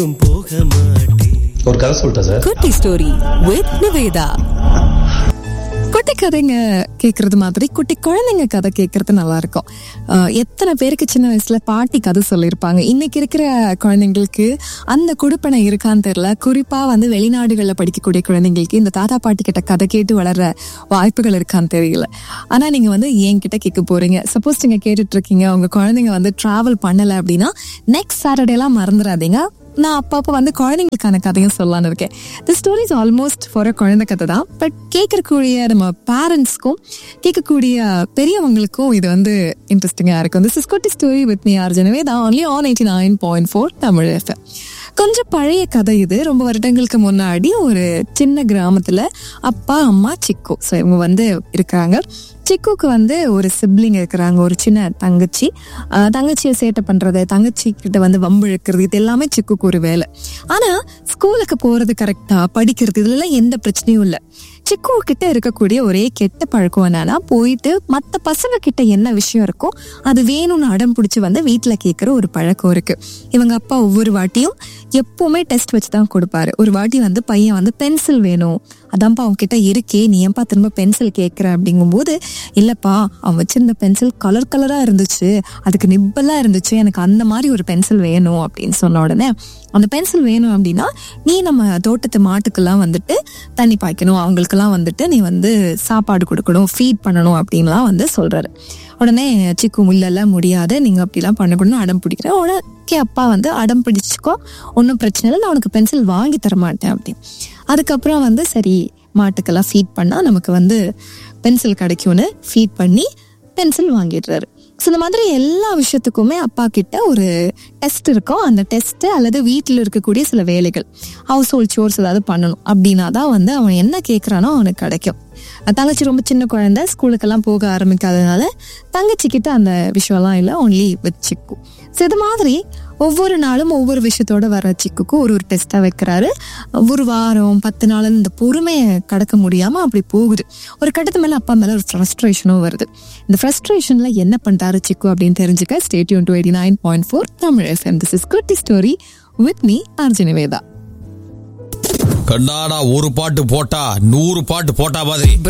போக மாட்டேன் ஒரு கதை சொல்லிட்டேன் சார் குட்டி ஸ்டோரி வித் நிவேதா குட்டி கதைங்க கேட்கறது மாதிரி குட்டி குழந்தைங்க கதை கேட்கறது நல்லா இருக்கும் அஹ் எத்தனை பேருக்கு சின்ன வயசுல பாட்டி கதை சொல்லியிருப்பாங்க இன்னைக்கு இருக்கிற குழந்தைங்களுக்கு அந்த குடுப்பனை இருக்கான்னு தெரியல குறிப்பா வந்து வெளிநாடுகளில் படிக்கக்கூடிய குழந்தைங்களுக்கு இந்த தாத்தா பாட்டி கிட்ட கதை கேட்டு வளர்ற வாய்ப்புகள் இருக்கான்னு தெரியல ஆனா நீங்க வந்து என்கிட்ட கேட்க போறீங்க சப்போஸ் நீங்க கேட்டுட்டு இருக்கீங்க உங்க குழந்தைங்க வந்து டிராவல் பண்ணல அப்படின்னா நெக்ஸ்ட் சாட்டர்டே எல்லாம் மறந்துடாதீங்க நான் அப்பப்போ வந்து குழந்தைங்களுக்கான கதையும் சொல்லலான்னு இருக்கேன் the story is almost for a குழந்தை கதை தான் பட் கேட்கக்கூடிய நம்ம பேரண்ட்ஸ்க்கும் கேட்கக்கூடிய பெரியவங்களுக்கும் இது வந்து இன்ட்ரெஸ்டிங்காக இருக்கும் திஸ் இஸ் குட்டி ஸ்டோரி வித் மீ ஆர்ஜனவே தான் only on eighty nine point four Tamil FM கொஞ்சம் பழைய கதை இது ரொம்ப வருடங்களுக்கு முன்னாடி ஒரு சின்ன கிராமத்தில் அப்பா அம்மா சிக்கு ஸோ இவங்க வந்து இருக்கிறாங்க சிக்குக்கு வந்து ஒரு சிப்ளிங் இருக்கிறாங்க ஒரு சின்ன தங்கச்சி ஆஹ் தங்கச்சியை சேட்டை பண்ணுறது தங்கச்சி கிட்ட வந்து வம்பு இழுக்கிறது இது எல்லாமே சிக்குக்கு ஒரு வேலை ஆனால் ஸ்கூலுக்கு போகிறது கரெக்டாக படிக்கிறது இதுலலாம் எந்த பிரச்சனையும் இல்லை சிக்கு கிட்ட இருக்கக்கூடிய ஒரே கெட்ட பழக்கம் என்னன்னா போயிட்டு மற்ற பசங்க கிட்ட என்ன விஷயம் இருக்கோ அது வேணும்னு அடம் பிடிச்சி வந்து வீட்டில் கேட்குற ஒரு பழக்கம் இருக்கு இவங்க அப்பா ஒவ்வொரு வாட்டியும் எப்பவுமே டெஸ்ட் வச்சு தான் கொடுப்பாரு ஒரு வாட்டி வந்து பையன் வந்து பென்சில் வேணும் அதான்ப்பா அவங்க கிட்ட இருக்கே நீ ஏன்பா திரும்ப பென்சில் கேட்குற அப்படிங்கும்போது இல்லப்பா அவன் வச்சிருந்த பென்சில் கலர் கலரா இருந்துச்சு அதுக்கு நிப்பலா இருந்துச்சு எனக்கு அந்த மாதிரி ஒரு பென்சில் வேணும் அப்படின்னு சொன்ன உடனே அந்த பென்சில் வேணும் அப்படின்னா நீ நம்ம தோட்டத்து மாட்டுக்கெல்லாம் வந்துட்டு தண்ணி பாய்க்கணும் அவங்களுக்கெல்லாம் வந்துட்டு நீ வந்து சாப்பாடு கொடுக்கணும் ஃபீட் பண்ணணும் அப்படின்லாம் வந்து சொல்றாரு உடனே சிக்கு முள்ளெல்லாம் முடியாது நீங்க அப்படிலாம் பண்ணக்கூடாதுன்னு அடம் பிடிக்கிறேன் உடனே அப்பா வந்து அடம் பிடிச்சிக்கோ ஒன்றும் பிரச்சனை இல்லை நான் உனக்கு பென்சில் வாங்கி தர மாட்டேன் அப்படின்னு அதுக்கப்புறம் வந்து சரி மாட்டுக்கெல்லாம் ஃபீட் பண்ணால் நமக்கு வந்து பென்சில் கிடைக்கும்னு ஃபீட் பண்ணி பென்சில் வாங்கிடுறாரு ஸோ இந்த மாதிரி எல்லா விஷயத்துக்குமே அப்பா கிட்ட ஒரு டெஸ்ட் இருக்கும் அந்த டெஸ்ட் அல்லது வீட்டில் இருக்கக்கூடிய சில வேலைகள் ஹவுஸ் ஹோல்ட் சோர்ஸ் ஏதாவது பண்ணணும் அப்படின்னா தான் வந்து அவன் என்ன கேட்குறானோ அவனுக்கு கிடைக்கும் தங்கச்சி ரொம்ப சின்ன குழந்தை ஸ்கூலுக்கெல்லாம் போக ஆரம்பிக்காததுனால தங்கச்சி கிட்ட அந்த விஷயம்லாம் இல்லை ஒன்லி வித் சிக்கு ஸோ இது மாதிரி ஒவ்வொரு நாளும் ஒவ்வொரு விஷயத்தோட வர சிக்குக்கு ஒரு ஒரு டெஸ்ட்டாக வைக்கிறாரு ஒரு வாரம் பத்து நாள் இந்த பொறுமையை கடக்க முடியாமல் அப்படி போகுது ஒரு கட்டத்து மேலே அப்பா மேலே ஒரு ஃப்ரஸ்ட்ரேஷனும் வருது இந்த ஃப்ரஸ்ட்ரேஷனில் என்ன பண்ணுறாரு சிக்கு அப்படின்னு தெரிஞ்சுக்க stay tuned to eighty nine point four Tamil FM this is குட்டி ஸ்டோரி வித் மீ அர்ஜுனவேதா கண்ணாடா ஒரு பாட்டு போட்டா நூறு பாட்டு போட்டா மாதிரி